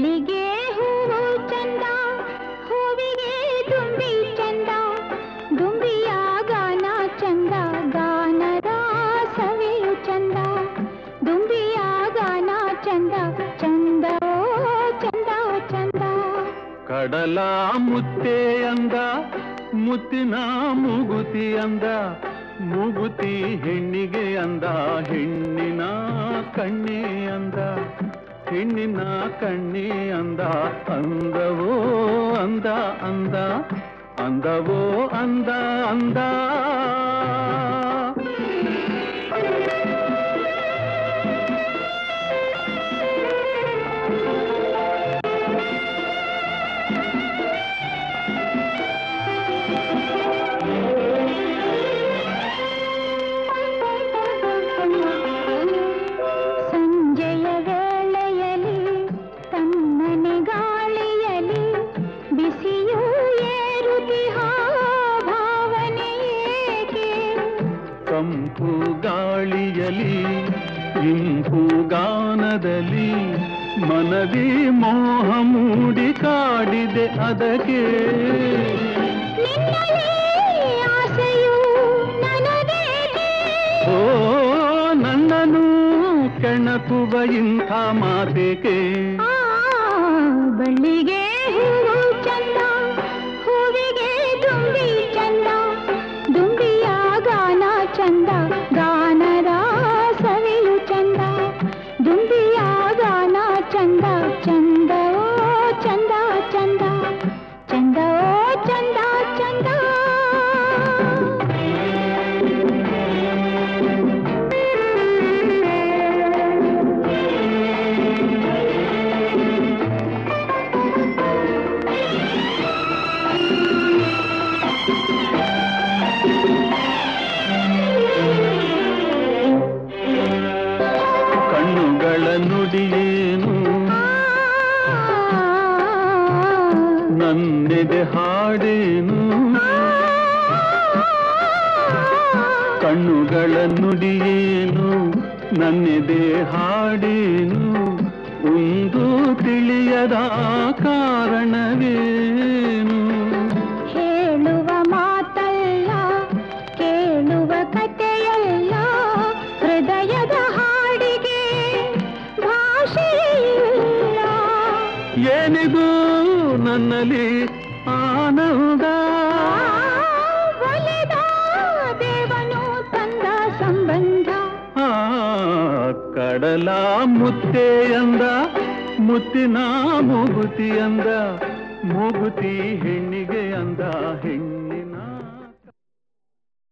ಬಳ್ಳಿಗೆ ಹೂವು ಚಂದ ಹೂವಿಗೆ ದುಂಬಿ ಚಂದ ದುಂಬಿಯ ಗಾನ ಚಂದ ಗಾನದ ಸವಿಯು ಚಂದ ದುಂಬಿಯ ಗಾನ ಚಂದ ಚಂದ ಚಂದ ಚಂದ ಕಡಲ ಮುತ್ತೆ ಅಂದ ಮುತ್ತಿನ ಮೂಗುತಿ ಅಂದ ಮೂಗುತಿ ಹೆಣ್ಣಿಗೆ ಅಂದ ಹೆಣ್ಣಿನ ಕಣ್ಣೆ ಅಂದ ಹೆಣ್ಣಿನ ಕಣ್ಣೆ ಅಂದ ಅಂದವೋ ಅಂದ ಅಂದ ಅಂದವೋ ಅಂದ ಅಂದ ಸಂಜೆಯ ವೇಳೆಯಲಿ ತಮ್ಮನೆ ಗಾಳಿಯಲಿ ಬಿಸಿಯೂ ಏರುತಿಹ ಭಾವನೆ ಏಕೆ ಕಂಪು ಗಾಳಿಯಲಿ ಇಂಪು ಗಾನದಲ್ಲಿ ಮನದಿ ಮೋಹ ಮೂಡಿ ಕಾಡಿದೆ ಅದಕ್ಕೆ ನಿನ್ನಲೇ ಆಸೆಯು ನನಗೇಕೆ ಓ ನನ್ನನು ಕೆಣಕುವ ಇಂಥ ಮಾತೇಕೆ ಆ ಬಳ್ಳಿಗೆ ಹೂವು ಚಂದ ಹೂವಿಗೆ ದುಂಬಿ ಚಂದ ದುಂಬಿಯ ಗಾನ ಚಂದ ಗಾನದ ಸವಿಯು ಚಂದ ದುಂಬಿಯ ಗಾನ ಚಂದ ಚಂದ ಓ ಚಂದ ಚಂದ ಚಂದ ಓ ಚಂದ ಚಂದ ಕಣ್ಣುಗಳ ನುಡಿಯೇನು ನನ್ನೆದೆ ಹಾಡೇನು ಕಣ್ಣುಗಳ ನುಡಿಯೇನು ನನ್ನೆದೆ ಹಾಡೇನು ಒಂದು ತಿಳಿಯದ ಕಾರಣವೇನು ಹೇಳುವ ಮಾತಲ್ಲ ಕೇಳುವ ಕಥೆಯಲ್ಲ ಹೃದಯದ ಹಾಡಿಗೆ ಭಾಷೆಯಿಲ್ಲ ಏನಿದು ನನ್ನಲ್ಲಿ ಆನಂದ ಒಲಿದ ದೇವನು ತಂದ ಸಂಬಂಧ ಆ ಕಡಲ ಮುತ್ತೆ ಅಂದ ಮುತ್ತಿನ ಮೂಗುತಿ ಅಂದ ಮೂಗುತಿ ಹೆಣ್ಣಿಗೆ ಅಂದ ಹೆಣ್ಣು